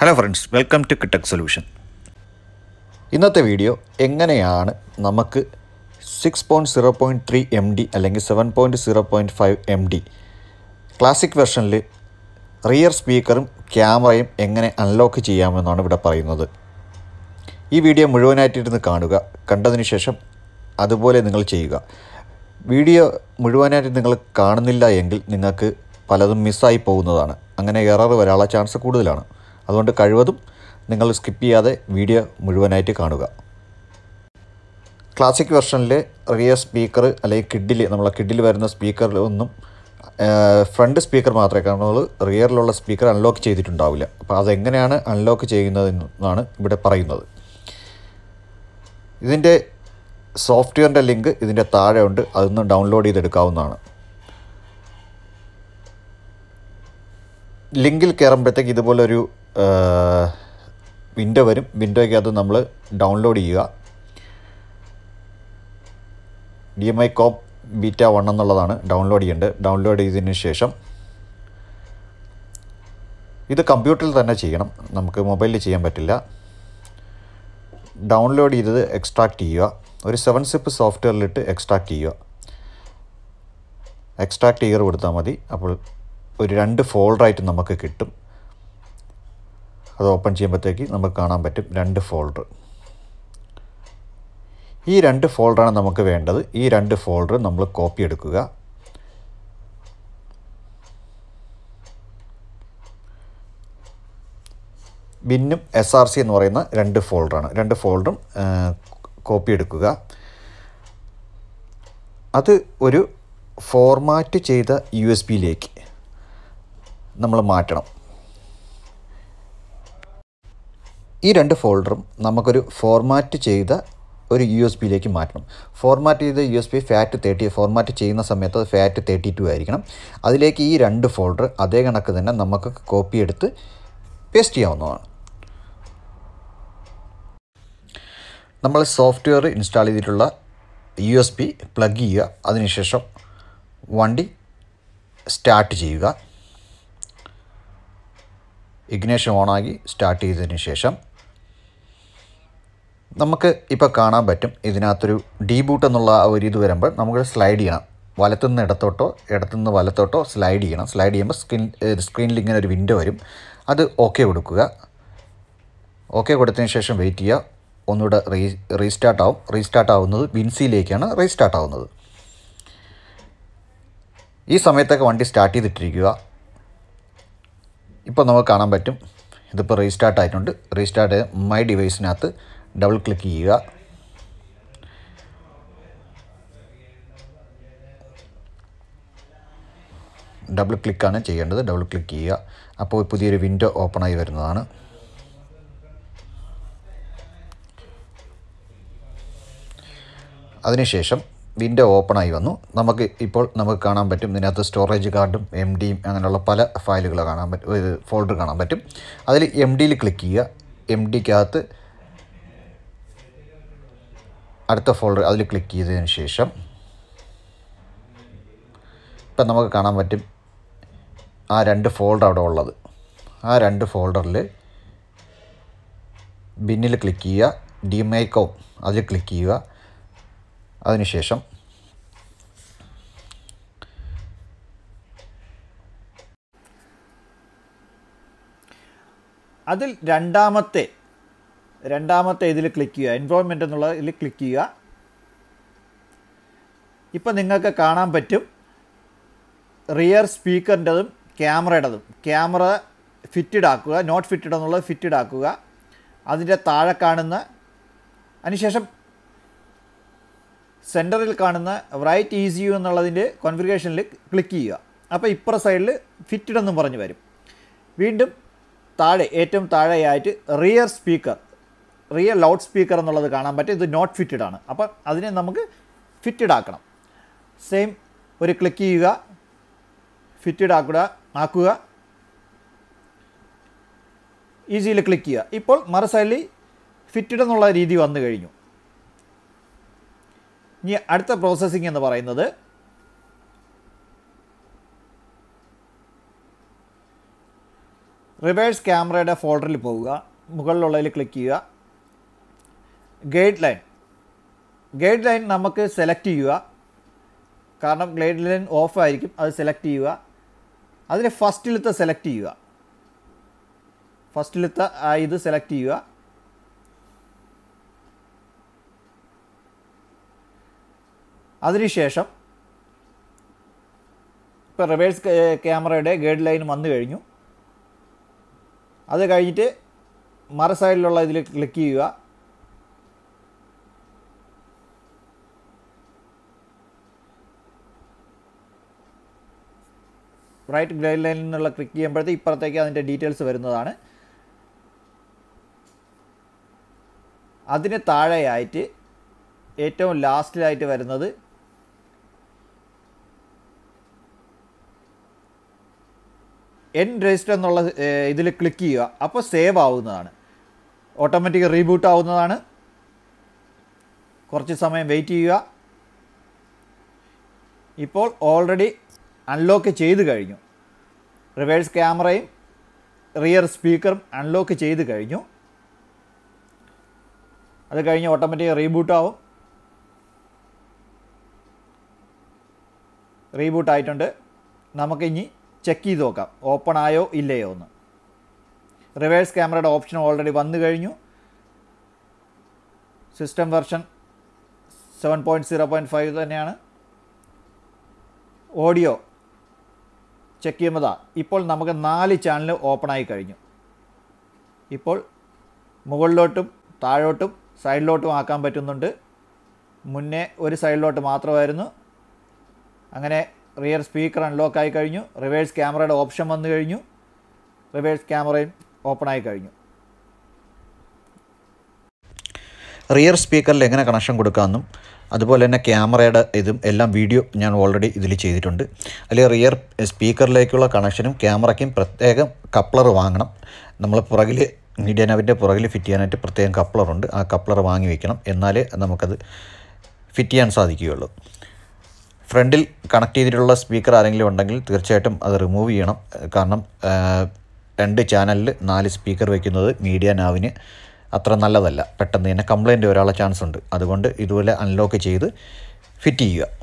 hello friends welcome to കിട്ടക് solution ഇന്നത്തെ video എങ്ങനെയാണ് നമുക്ക് six point zero point three M D അല്ലെങ്കിൽ seven point zero point five M D classic വെർഷനിൽ rear സ്പീക്കറും ക്യാമറയും എങ്ങനെ അൺലോക്ക് ചെയ്യാമെന്നാണ് ഇവിടെ പറയുന്നത് ഈ വീഡിയോ മുഴുവനായിട്ടിരുന്ന് കാണുക കണ്ടതിന് ശേഷം അതുപോലെ നിങ്ങൾ ചെയ്യുക വീഡിയോ മുഴുവനായിട്ട് നിങ്ങൾ കാണുന്നില്ല എങ്കിൽ നിങ്ങൾക്ക് പലതും മിസ്സായി പോകുന്നതാണ് അങ്ങനെ എറർ വരാനുള്ള ചാൻസ് കൂടുതലാണ് അതുകൊണ്ട് കഴിവതും നിങ്ങൾ സ്കിപ്പ് ചെയ്യാതെ വീഡിയോ മുഴുവനായിട്ട് കാണുക ക്ലാസിക് വെർഷനിലെ റിയർ സ്പീക്കർ അല്ലെങ്കിൽ കിഡിൽ നമ്മളെ കിഡിൽ വരുന്ന സ്പീക്കറിൽ ഒന്നും ഫ്രണ്ട് സ്പീക്കർ മാത്രമേ കാണുന്നുള്ളൂ റിയറിലുള്ള സ്പീക്കർ അൺലോക്ക് ചെയ്തിട്ടുണ്ടാവില്ല അപ്പോൾ അതെങ്ങനെയാണ് അൺലോക്ക് ചെയ്യുന്നതെന്നാണ് ഇവിടെ പറയുന്നത് ഇതിൻ്റെ സോഫ്റ്റ്വെയറിൻ്റെ ലിങ്ക് ഇതിൻ്റെ താഴെ ഉണ്ട് അതൊന്ന് ഡൗൺലോഡ് ചെയ്തെടുക്കാവുന്നതാണ് ലിങ്കിൽ കയറുമ്പോഴത്തേക്ക് ഇതുപോലൊരു വിൻഡോ വരും വിൻഡോയ്ക്കകത്ത് നമ്മൾ ഡൗൺലോഡ് ചെയ്യുക D M I cop beta one എന്നുള്ളതാണ് ഡൗൺലോഡ് ചെയ്യേണ്ടത് ഡൗൺലോഡ് ചെയ്തതിന് ശേഷം ഇത് കമ്പ്യൂട്ടറിൽ തന്നെ ചെയ്യണം നമുക്ക് മൊബൈലിൽ ചെയ്യാൻ പറ്റില്ല ഡൗൺലോഡ് ചെയ്തത് എക്സ്ട്രാക്ട് ചെയ്യുക ഒരു സെവൻ സിപ്പ് സോഫ്റ്റ്വെയറിലിട്ട് എക്സ്ട്രാക്ട് ചെയ്യുക എക്സ്ട്രാക്ട് ഇയർ കൊടുത്താൽ മതി അപ്പോൾ ഒരു രണ്ട് ഫോൾഡറായിട്ട് നമുക്ക് കിട്ടും അത് ഓപ്പൺ ചെയ്യുമ്പോഴത്തേക്ക് നമുക്ക് കാണാൻ പറ്റും രണ്ട് ഫോൾഡർ ഈ രണ്ട് ഫോൾഡറാണ് നമുക്ക് വേണ്ടത് ഈ രണ്ട് ഫോൾഡർ നമ്മൾ കോപ്പി എടുക്കുക ബിന്നും എസ് ആർ സി എന്ന് പറയുന്ന രണ്ട് ഫോൾഡറാണ് രണ്ട് ഫോൾഡറും കോപ്പി എടുക്കുക അത് ഒരു ഫോർമാറ്റ് ചെയ്ത യു എസ് ബിയിലേക്ക് നമ്മൾ മാറ്റണം ഈ രണ്ട് ഫോൾഡറും നമുക്കൊരു ഫോർമാറ്റ് ചെയ്ത ഒരു യു എസ് ബിയിലേക്ക് മാറ്റണം ഫോർമാറ്റ് ചെയ്ത U S B FAT thirty format ചെയ്യുന്ന സമയത്ത് അത് ഫാറ്റ് തേർട്ടി ടു ആയിരിക്കണം അതിലേക്ക് ഈ രണ്ട് ഫോൾഡർ അതേ കണക്ക് തന്നെ നമുക്ക് കോപ്പി എടുത്ത് പേസ്റ്റ് ചെയ്യാവുന്നതാണ് നമ്മൾ സോഫ്റ്റ്വെയർ ഇൻസ്റ്റാൾ ചെയ്തിട്ടുള്ള യു എസ് ബി പ്ലഗ് ചെയ്യുക അതിനുശേഷം വണ്ടി സ്റ്റാർട്ട് ചെയ്യുക ഇഗ്നേഷൻ ഓണാക്കി സ്റ്റാർട്ട് ചെയ്തതിന് ശേഷം നമുക്ക് ഇപ്പോൾ കാണാൻ പറ്റും ഇതിനകത്തൊരു ഡീബൂട്ട് എന്നുള്ള ആ ഒരു ഇത് വരുമ്പോൾ നമുക്ക് സ്ലൈഡ് ചെയ്യണം വലത്തുനിന്ന് ഇടത്തോട്ടോ ഇടത്തുനിന്ന് വലത്തോട്ടോ സ്ലൈഡ് ചെയ്യണം സ്ലൈഡ് ചെയ്യുമ്പോൾ സ്ക്രീൻ സ്ക്രീനിൽ ഇങ്ങനെ ഒരു വിൻഡോ വരും അത് ഓക്കെ കൊടുക്കുക ഓക്കെ കൊടുത്തതിന് ശേഷം വെയിറ്റ് ചെയ്യുക ഒന്നുകൂടെ റീ റീസ്റ്റാർട്ട് ആവും റീസ്റ്റാർട്ട് ആവുന്നത് വിൻസിയിലേക്കാണ് റീസ്റ്റാർട്ട് ആവുന്നത് ഈ സമയത്തൊക്കെ വണ്ടി സ്റ്റാർട്ട് ചെയ്തിട്ടിരിക്കുക ഇപ്പോൾ നമുക്ക് കാണാൻ പറ്റും ഇതിപ്പോൾ റീസ്റ്റാർട്ട് ആയിട്ടുണ്ട് റീസ്റ്റാർട്ട് മൈ ഡിവൈസിനകത്ത് ഡബിൾ ക്ലിക്ക് ചെയ്യുക ഡബിൾ ക്ലിക്കാണ് ചെയ്യേണ്ടത് ഡബിൾ ക്ലിക്ക് ചെയ്യുക അപ്പോൾ പുതിയൊരു വിൻഡോ ഓപ്പണായി വരുന്നതാണ് അതിനുശേഷം വിൻഡോ ഓപ്പണായി വന്നു നമുക്ക് ഇപ്പോൾ നമുക്ക് കാണാൻ പറ്റും ഇതിനകത്ത് സ്റ്റോറേജ് കാർഡും എം ഡിയും അങ്ങനെയുള്ള പല ഫയലുകൾ കാണാൻ പറ്റും ഫോൾഡർ കാണാൻ പറ്റും അതിൽ എം ഡിയിൽ ക്ലിക്ക് ചെയ്യുക എം ഡിക്കകത്ത് അടുത്ത ഫോൾഡർ അതിൽ ക്ലിക്ക് ചെയ്തതിന് ശേഷം ഇപ്പം നമുക്ക് കാണാൻ പറ്റും ആ രണ്ട് ഫോൾഡർ അവിടെ ഉള്ളത് ആ രണ്ട് ഫോൾഡറിൽ ബിന്നിൽ ക്ലിക്ക് ചെയ്യുക ഡിമൈക്കോ അതിൽ ക്ലിക്ക് ചെയ്യുക അതിനുശേഷം അതിൽ രണ്ടാമത്തെ രണ്ടാമത്തെ ഇതിൽ ക്ലിക്ക് ചെയ്യുക എൻവോൺമെൻ്റ് എന്നുള്ള ഇതിൽ ക്ലിക്ക് ചെയ്യുക ഇപ്പം നിങ്ങൾക്ക് കാണാൻ പറ്റും റിയർ സ്പീക്കറിൻ്റെതും ക്യാമറയുടേതും ക്യാമറ ഫിറ്റഡ് ആക്കുക നോട്ട് ഫിറ്റഡ് എന്നുള്ളത് ഫിറ്റഡ് ആക്കുക അതിൻ്റെ താഴെ കാണുന്ന അതിനുശേഷം സെൻറ്ററിൽ കാണുന്ന റൈറ്റ് ഈസി യു എന്നുള്ളതിൻ്റെ കോൺഫിഗറേഷനിൽ ക്ലിക്ക് ചെയ്യുക അപ്പോൾ ഇപ്പുറ സൈഡിൽ ഫിറ്റഡ് എന്നും പറഞ്ഞു വരും വീണ്ടും താഴെ ഏറ്റവും താഴെയായിട്ട് rear speaker rear loud speaker എന്നുള്ളത് കാണാൻ പറ്റും ഇത് നോട്ട് ഫിറ്റഡ് ആണ് അപ്പം അതിനെ നമുക്ക് ഫിറ്റഡ് ആക്കണം സെയിം ഒരു ക്ലിക്ക് ചെയ്യുക ഫിറ്റഡ് ആക്കുക ആക്കുക ഈസിയിൽ ക്ലിക്ക് ചെയ്യുക ഇപ്പോൾ മറു സൈഡിൽ ഫിറ്റഡ് എന്നുള്ള രീതി വന്നു കഴിഞ്ഞു ഇനി അടുത്ത പ്രോസസ്സിംഗ് എന്ന് പറയുന്നത് റിവേഴ്സ് ക്യാമറയുടെ ഫോൾഡറിൽ പോവുക മുകളിലുള്ളതിൽ ക്ലിക്ക് ചെയ്യുക ഗൈഡ് ലൈൻ ഗൈഡ് ലൈൻ നമുക്ക് സെലക്ട് ചെയ്യുക കാരണം ഗൈഡ് ലൈൻ ഓഫ് ആയിരിക്കും അത് സെലക്ട് ചെയ്യുക അതിന് ഫസ്റ്റിലത്തെ സെലക്ട് ചെയ്യുക ഫസ്റ്റിലത്തെ ആ ഇത് സെലക്ട് ചെയ്യുക അതിനുശേഷം ഇപ്പോൾ റിവേഴ്സ് ക്യാമറയുടെ ഗൈഡ് ലൈൻ വന്നു കഴിഞ്ഞു അത് കഴിഞ്ഞിട്ട് മറ സൈഡിലുള്ള ഇതിൽ ക്ലിക്ക് ചെയ്യുക റൈറ്റ് ഗൈഡ് ലൈനിൽ നിന്നുള്ള ക്ലിക്ക് ചെയ്യുമ്പോഴത്തേക്ക് ഇപ്പുറത്തേക്ക് അതിൻ്റെ ഡീറ്റെയിൽസ് വരുന്നതാണ് അതിന് താഴെയായിട്ട് ഏറ്റവും ലാസ്റ്റിലായിട്ട് വരുന്നത് എൻ രജിസ്റ്റർ എന്നുള്ള ഇതിൽ ക്ലിക്ക് ചെയ്യുക അപ്പോൾ സേവ് ആവുന്നതാണ് ഓട്ടോമാറ്റിക് റീബൂട്ട് ആവുന്നതാണ് കുറച്ച് സമയം വെയിറ്റ് ചെയ്യുക ഇപ്പോൾ ഓൾറെഡി അൺലോക്ക് ചെയ്ത് കഴിഞ്ഞു റിവേഴ്സ് ക്യാമറയും റിയർ സ്പീക്കറും അൺലോക്ക് ചെയ്ത് കഴിഞ്ഞു അത് കഴിഞ്ഞ് ഓട്ടോമാറ്റിക് റീബൂട്ട് ആവും റീബൂട്ട് ആയിട്ടുണ്ട് നമുക്കിനി ചെക്ക് ചെയ്ത് നോക്കാം ഓപ്പൺ ആയോ ഇല്ലയോ എന്ന് റിവേഴ്സ് ക്യാമറയുടെ ഓപ്ഷൻ ഓൾറെഡി വന്നു കഴിഞ്ഞു system version seven point zero point five തന്നെയാണ് ഓഡിയോ ചെക്ക് ചെയ്യുമ്പോൾ ഇപ്പോൾ നമുക്ക് നാല് ചാനൽ ഓപ്പണായി കഴിഞ്ഞു ഇപ്പോൾ മുകളിലോട്ടും താഴോട്ടും സൈഡിലോട്ടും ആക്കാൻ പറ്റുന്നുണ്ട് മുന്നേ ഒരു സൈഡിലോട്ട് മാത്രമായിരുന്നു അങ്ങനെ റിയർ സ്പീക്കർ അൺലോക്ക് ആയി കഴിഞ്ഞു റിവേഴ്സ് ക്യാമറയുടെ ഓപ്ഷൻ വന്നു കഴിഞ്ഞു റിവേഴ്സ് ക്യാമറയും ഓപ്പൺ ആയി കഴിഞ്ഞു റിയർ സ്പീക്കറിൽ എങ്ങനെ കണക്ഷൻ കൊടുക്കാമെന്നും അതുപോലെ തന്നെ ക്യാമറയുടെ ഇതും എല്ലാം വീഡിയോ ഞാൻ ഓൾറെഡി ഇതിൽ ചെയ്തിട്ടുണ്ട് അതിൽ റിയർ സ്പീക്കറിലേക്കുള്ള കണക്ഷനും ക്യാമറയ്ക്കും പ്രത്യേകം കപ്ലർ വാങ്ങണം നമ്മൾ പുറകിൽ മീഡിയ നവിൻ്റെ പുറകിൽ ഫിറ്റ് ചെയ്യാനായിട്ട് പ്രത്യേകം കപ്ലറുണ്ട് ആ കപ്ലർ വാങ്ങി വെക്കണം എന്നാലേ നമുക്കത് ഫിറ്റ് ചെയ്യാൻ സാധിക്കുകയുള്ളൂ ഫ്രണ്ടിൽ കണക്ട് ചെയ്തിട്ടുള്ള സ്പീക്കർ ആരെങ്കിലും ഉണ്ടെങ്കിൽ തീർച്ചയായിട്ടും അത് റിമൂവ് ചെയ്യണം കാരണം ആ, രണ്ട് ചാനലിൽ നാല് സ്പീക്കർ വയ്ക്കുന്നത് മീഡിയ നാവിന് അത്ര നല്ലതല്ല പെട്ടെന്ന് തന്നെ കംപ്ലൈൻറ്റ് വരാനുള്ള ചാൻസ് ഉണ്ട് അതുകൊണ്ട് ഇതുപോലെ അൺലോക്ക് ചെയ്ത് ഫിറ്റ് ചെയ്യുക